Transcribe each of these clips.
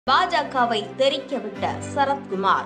பாஜகவை தெரிக்கவிட்ட சரத்குமார்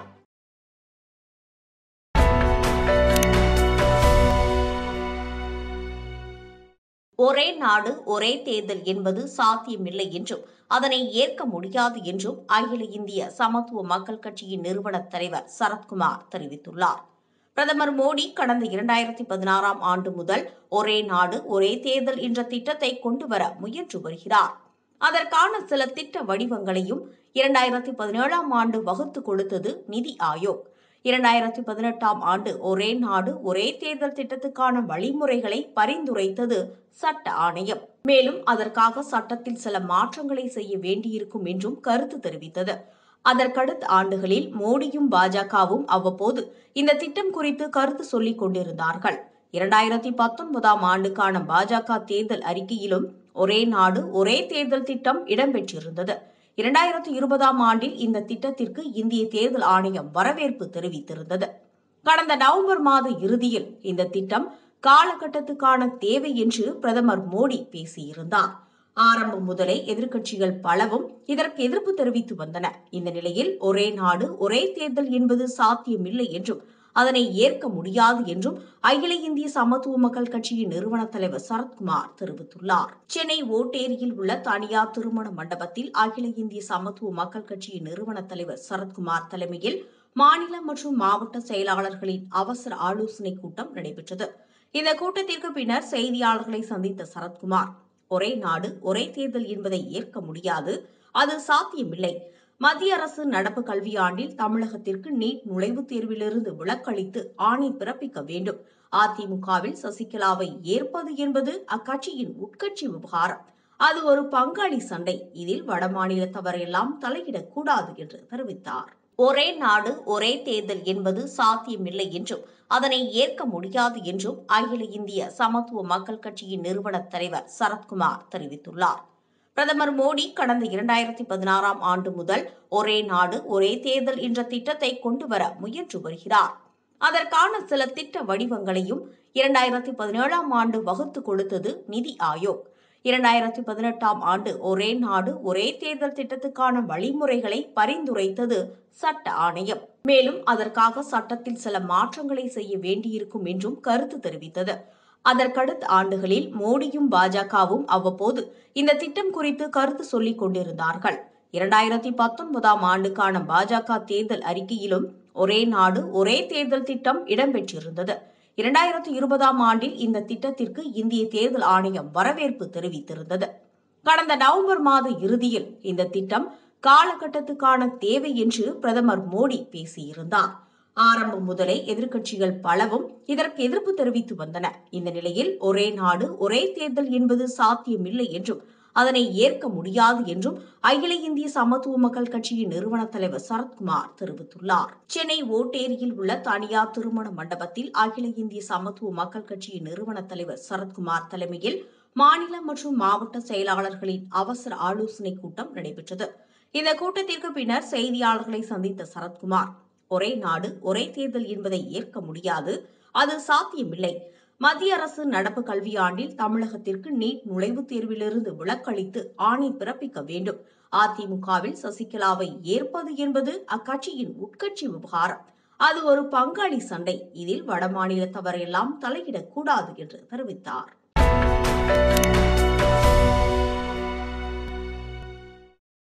ஒரே நாடு ஒரே தேர்தல் என்பது சாத்தியமில்லை என்றும் அதனை ஏற்க முடியாது என்றும் அகில இந்திய சமத்துவ மக்கள் கட்சியின் நிறுவன தலைவர் சரத்குமார் தெரிவித்துள்ளார் பிரதமர் மோடி கடந்த இரண்டாயிரத்தி பதினாறாம் ஆண்டு முதல் ஒரே நாடு ஒரே தேர்தல் என்ற திட்டத்தை கொண்டுவர முயன்று வருகிறார் அதற்கான சில திட்ட வடிவங்களையும் இரண்டாயிரத்தி பதினேழாம் ஆண்டு வகுத்து கொடுத்தது நிதி ஆயோக் இரண்டாயிரத்தி பதினெட்டாம் ஆண்டு ஒரே நாடு ஒரே தேர்தல் திட்டத்துக்கான வழிமுறைகளை பரிந்துரைத்தது சட்ட ஆணையம் மேலும் அதற்காக சட்டத்தில் சில மாற்றங்களை செய்ய வேண்டியிருக்கும் என்றும் கருத்து தெரிவித்தது அதற்கடுத்த ஆண்டுகளில் மோடியும் பாஜகவும் அவ்வப்போது இந்த திட்டம் குறித்து கருத்து சொல்லிக் கொண்டிருந்தார்கள் இரண்டாயிரத்தி பத்தொன்பதாம் ஆண்டுக்கான பாஜக தேர்தல் அறிக்கையிலும் ஒரே நாடு ஒரே தேர்தல் திட்டம் இடம்பெற்றிருந்தது இரண்டாயிரத்தி இருபதாம் ஆண்டில் இந்த திட்டத்திற்கு இந்திய தேர்தல் ஆணையம் வரவேற்பு தெரிவித்திருந்தது கடந்த நவம்பர் மாத இறுதியில் இந்த திட்டம் காலகட்டத்துக்கான தேவை என்று பிரதமர் மோடி பேசியிருந்தார் ஆரம்பம் முதலே எதிர்க்கட்சிகள் பலவும் இதற்கு எதிர்ப்பு தெரிவித்து வந்தன இந்த நிலையில் ஒரே நாடு ஒரே தேர்தல் என்பது சாத்தியமில்லை என்றும் அதனை ஏற்க முடியாது என்றும் அகில இந்திய சமத்துவ மக்கள் கட்சியின் நிறுவன தலைவர் சரத்குமார் தெரிவித்துள்ளார் சென்னை ஓட்டேரியில் உள்ள தனியார் திருமண மண்டபத்தில் அகில இந்திய சமத்துவ மக்கள் கட்சியின் நிறுவன தலைவர் சரத்குமார் தலைமையில் மாநில மற்றும் மாவட்ட செயலாளர்களின் அவசர ஆலோசனைக் கூட்டம் நடைபெற்றது இந்த கூட்டத்திற்கு பின்னர் செய்தியாளர்களை சந்தித்த சரத்குமார் ஒரே நாடு ஒரே தேர்தல் என்பதை ஏற்க முடியாது அது சாத்தியமில்லை மத்திய அரசு நடப்பு கல்வியாண்டில் தமிழகத்திற்கு நீட் நுழைவுத் தேர்விலிருந்து விலக்களித்து ஆணை பிறப்பிக்க வேண்டும் அதிமுகவில் சசிகலாவை ஏற்பது என்பது அக்கட்சியின் உட்கட்சி விவகாரம் அது ஒரு பங்காளி சண்டை இதில் வடமாநிலத்தவரெல்லாம் தலையிடக்கூடாது என்று தெரிவித்தார் ஒரே நாடு ஒரே தேர்தல் என்பது சாத்தியமில்லை என்றும் அதனை ஏற்க முடியாது என்றும் அகில இந்திய சமத்துவ மக்கள் கட்சியின் நிறுவன தலைவர் சரத்குமார் தெரிவித்துள்ளார் பிரதமர் மோடி கடந்த இரண்டாயிரத்தி பதினாறாம் ஆண்டு முதல் ஒரே நாடு ஒரே தேர்தல் என்ற திட்டத்தை கொண்டுவர முயன்று வருகிறார் அதற்கான சில திட்ட வடிவங்களையும் இரண்டாயிரத்தி பதினேழாம் ஆண்டு வகுத்து கொடுத்தது நிதி ஆயோக் இரண்டாயிரத்தி பதினெட்டாம் ஆண்டு ஒரே நாடு ஒரே தேர்தல் திட்டத்துக்கான வழிமுறைகளை பரிந்துரைத்தது சட்ட ஆணையம் மேலும் அதற்காக சட்டத்தில் சில மாற்றங்களை செய்ய வேண்டியிருக்கும் என்றும் கருத்து தெரிவித்தது அதற்கடுத்த ஆண்டுகளில் மோடியும் பாஜகவும் அவ்வப்போது இந்த திட்டம் குறித்து கருத்து சொல்லிக் கொண்டிருந்தார்கள் இரண்டாயிரத்தி பத்தொன்பதாம் ஆண்டுக்கான பாஜக தேர்தல் அறிக்கையிலும் ஒரே நாடு ஒரே தேர்தல் திட்டம் இடம்பெற்றிருந்தது இரண்டாயிரத்தி இருபதாம் ஆண்டில் இந்த திட்டத்திற்கு இந்திய தேர்தல் ஆணையம் வரவேற்பு தெரிவித்திருந்தது கடந்த நவம்பர் மாத இறுதியில் இந்த திட்டம் காலகட்டத்துக்கான தேவை என்று பிரதமர் மோடி பேசியிருந்தார் ஆரம்பம் முதலே எதிர்க்கட்சிகள் பலவும் இதற்கு எதிர்ப்பு தெரிவித்து வந்தன இந்த நிலையில் ஒரே நாடு ஒரே தேர்தல் என்பது சாத்தியமில்லை என்றும் அதனை ஏற்க முடியாது என்றும் அகில இந்திய சமத்துவ மக்கள் கட்சியின் நிறுவன தலைவர் சரத்குமார் தெரிவித்துள்ளார் சென்னை ஓட்டேரியில் உள்ள தனியார் திருமண மண்டபத்தில் அகில இந்திய சமத்துவ மக்கள் கட்சியின் நிறுவன தலைவர் சரத்குமார் தலைமையில் மாநில மற்றும் மாவட்ட செயலாளர்களின் அவசர ஆலோசனைக் கூட்டம் நடைபெற்றது இந்த கூட்டத்திற்கு பின்னர் செய்தியாளர்களை சந்தித்த சரத்குமார் ஒரே நாடு ஒரே தேர்தல் என்பதை ஏற்க முடியாது அது சாத்தியமில்லை மத்திய அரசு நடப்பு கல்வியாண்டில் தமிழகத்திற்கு நீட் நுழைவுத் தேர்விலிருந்து விலக்களித்து ஆணை பிறப்பிக்க வேண்டும் அதிமுகவில் சசிகலாவை ஏற்பது என்பது அக்கட்சியின் உட்கட்சி விவகாரம் அது ஒரு பங்காளி சண்டை இதில் வடமாநிலத்தவரெல்லாம் தலையிடக்கூடாது என்று தெரிவித்தார்